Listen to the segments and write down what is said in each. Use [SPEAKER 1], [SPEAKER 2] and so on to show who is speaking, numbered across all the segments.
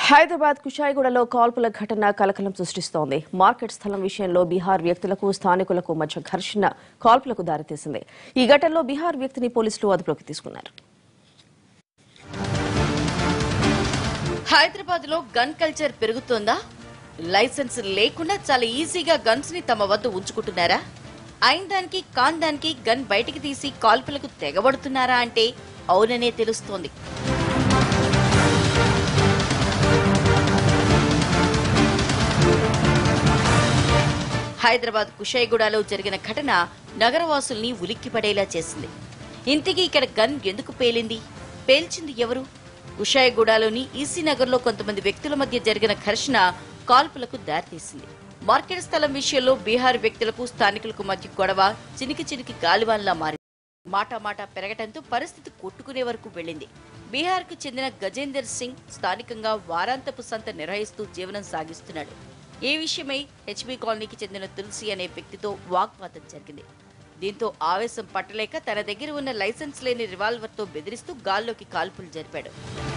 [SPEAKER 1] హైదరాబాద్ కుషాయిగూడలో కాల్పుల ఘటన కలకలం సృష్టిస్తోంది మార్కెట్ స్థలం విషయంలో బీహార్ వ్యక్తులకు స్థానికులకు మధ్య ఘర్షణ కాల్పులకు దారితీసింది ఈ ఘటనలో బీహార్ వ్యక్తిని పోలీసులు అదుపులోకి తీసుకున్నారు
[SPEAKER 2] హైదరాబాద్ లో గన్ కల్చర్ పెరుగుతోందా లైసెన్స్ లేకుండా చాలా ఈజీగా గన్స్ ని తమ వద్ద ఉంచుకుంటున్నారా అయిన దానికి కాన్ దానికి గన్ బయటికి తీసి కాల్పులకు తెగబడుతున్నారా అంటే అవుననే తెలుస్తోంది హైదరాబాద్ కుషాయిగూడలో జరిగిన ఘటన నగరవాసుల్ని ఉలిక్కిపడేలా చేసింది ఇంతకీ ఇక్కడ గన్ ఎందుకు పేలింది పేల్చింది ఎవరు కుషాయిగూడలోని ఈసీ నగర్లో కొంతమంది వ్యక్తుల మధ్య జరిగిన ఘర్షణ కాల్పులకు దారితీసింది మార్కెట్ స్థలం విషయంలో బీహార్ వ్యక్తులకు స్థానికులకు మధ్య గొడవ చినికి చినికి గాలివాన్లా మారింది మాట మాట పెరగటంతో పరిస్థితి కొట్టుకునే వరకు వెళ్ళింది బీహార్కు చెందిన గజేందర్ సింగ్ స్థానికంగా వారాంతపు సంత నిర్వహిస్తూ జీవనం సాగిస్తున్నాడు ఈ విషయమై హెచ్బీ కాలనీకి చెందిన తులసి అనే వ్యక్తితో వాగ్వాదం జరిగింది దీంతో ఆవేశం పట్టలేక తన దగ్గర ఉన్న లైసెన్స్ లేని రివాల్వర్తో బెదిరిస్తూ గాల్లోకి కాల్పులు జరిపాడు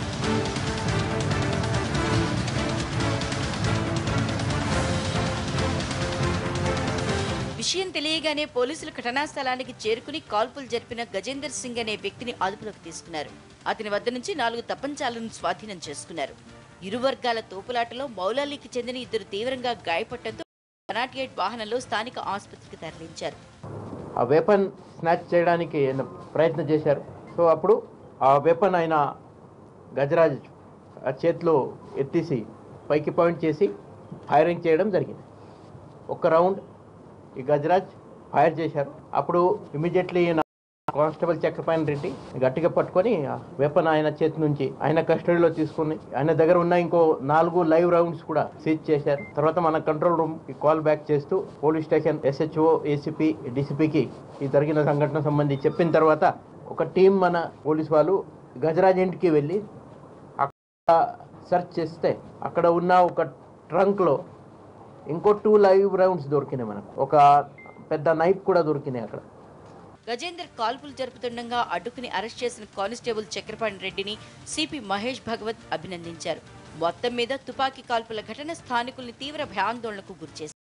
[SPEAKER 2] విషయం తెలియగానే పోలీసులు ఘటనా స్థలానికి చేరుకుని కాల్పులు జరిపిన గజేందర్ సింగ్ అనే వ్యక్తిని అదుపులోకి తీసుకున్నారు అతని వద్ద నుంచి నాలుగు తప్పంచాలను స్వాధీనం చేసుకున్నారు ఇరు వర్గాల తోపులాటలో మౌలాలీకి చెందిన ఇద్దరు తీవ్రంగా గాయపడటంతో ఎయిట్ వాహనంలో స్థానిక ఆసుపత్రికి తరలించారు
[SPEAKER 3] ఆ వెపన్ స్నాచ్ చేయడానికి ఆయన ప్రయత్నం చేశారు సో అప్పుడు ఆ వెపన్ ఆయన గజరాజ్ ఆ చేతిలో ఎత్తేసి పైకి పాయింట్ చేసి ఫైరింగ్ చేయడం జరిగింది ఒక రౌండ్ ఈ గజరాజ్ ఫైర్ చేశారు అప్పుడు ఇమీడియట్లీ ఈయన కానిస్టేబుల్ చక్రపాణి రెడ్డి గట్టిగా పట్టుకొని ఆ వెపన్ ఆయన చేతి నుంచి ఆయన కస్టడీలో తీసుకుని ఆయన దగ్గర ఉన్న ఇంకో నాలుగు లైవ్ రౌండ్స్ కూడా సీజ్ చేశారు తర్వాత మన కంట్రోల్ రూమ్ కాల్ బ్యాక్ చేస్తూ పోలీస్ స్టేషన్ ఎస్హెచ్ఓ ఏసీపీ డీసీపీకి ఈ జరిగిన సంఘటన సంబంధించి చెప్పిన తర్వాత ఒక టీం మన పోలీస్ వాళ్ళు గజరాజ్ ఇంటికి వెళ్ళి అక్కడ సెర్చ్ చేస్తే అక్కడ ఉన్న ఒక ట్రంక్లో ఇంకో టూ లైవ్ రౌండ్స్ దొరికినాయి మనకు ఒక పెద్ద నైఫ్ కూడా దొరికినాయి అక్కడ
[SPEAKER 2] గజేందర్ కాల్పులు జరుపుతుండగా అడ్డుకుని అరెస్ట్ చేసిన కానిస్టేబుల్ చక్రపాణి రెడ్డిని సిపి మహేష్ భగవత్ అభినందించారు మొత్తం మీద తుపాకీ కాల్పుల ఘటన స్థానికుల్ని తీవ్ర భయాందోళనకు గురిచేసింది